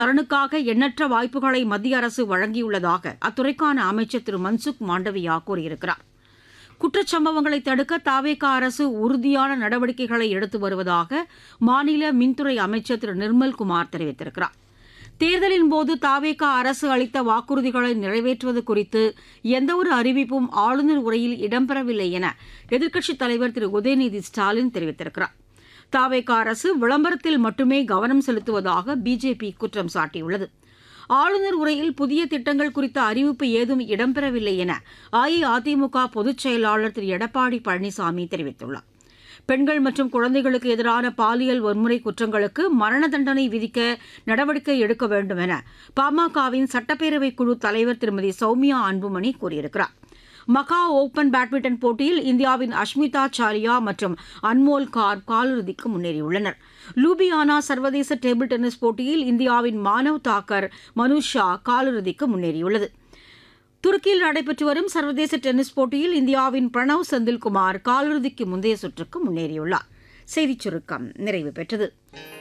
நலனுக்காக எண்ணற்ற வாய்ப்புகளை மத்திய அரசு வழங்கியுள்ளதாக அத்துறைக்கான அமைச்சர் திரு மன்சுக் மாண்டவியா கூறியிருக்கிறார் குற்றச்சம்பவங்களை தடுக்க தாவேகா அரசு உறுதியான நடவடிக்கைகளை எடுத்து வருவதாக மாநில மின்துறை அமைச்சர் திரு நிர்மல்குமார் தெரிவித்திருக்கிறார் தேர்தலின் போது தாவேகா அரசு அளித்த வாக்குறுதிகளை நிறைவேற்றுவது குறித்து எந்தவொரு அறிவிப்பும் ஆளுநர் உரையில் இடம்பெறவில்லை என எதிர்க்கட்சித் தலைவர் திரு உதயநிதி ஸ்டாலின் தெரிவித்திருக்கிறார் தாவேகா அரசு விளம்பரத்தில் மட்டுமே கவனம் செலுத்துவதாக பிஜேபி குற்றம் சாட்டியுள்ளது ஆளுநர் உரையில் புதிய திட்டங்கள் குறித்த அறிவிப்பு ஏதும் இடம்பெறவில்லை என அஇஅதிமுக பொதுச் செயலாளர் திரு எடப்பாடி பழனிசாமி தெரிவித்துள்ளார் பெண்கள் மற்றும் குழந்தைகளுக்கு எதிரான பாலியல் வன்முறை குற்றங்களுக்கு மரண தண்டனை விதிக்க நடவடிக்கை எடுக்க வேண்டும் என பாமகவின் சட்டப்பேரவை குழு தலைவர் திருமதி சௌமியா அன்புமணி கூறியிருக்கிறார் மக்கா ஓபன் பேட்மிண்டன் போட்டியில் இந்தியாவின் அஷ்மிதா சாலியா மற்றும் அன்மோல் கார் காலிறுதிக்கு முன்னேறியுள்ளனர் லூபியானா சர்வதேச டேபிள் டென்னிஸ் போட்டியில் இந்தியாவின் மானவ் தாக்கர் மனுஷா காலிறுதிக்கு முன்னேறியுள்ளது துருக்கியில் நடைபெற்று வரும் சர்வதேச டென்னிஸ் போட்டியில் இந்தியாவின் பிரணவ் செந்தில்குமார் காலிறுதிக்கு முந்தைய சுற்றுக்கு முன்னேறியுள்ளார் செய்திச் சுருக்கம் நிறைவு பெற்றது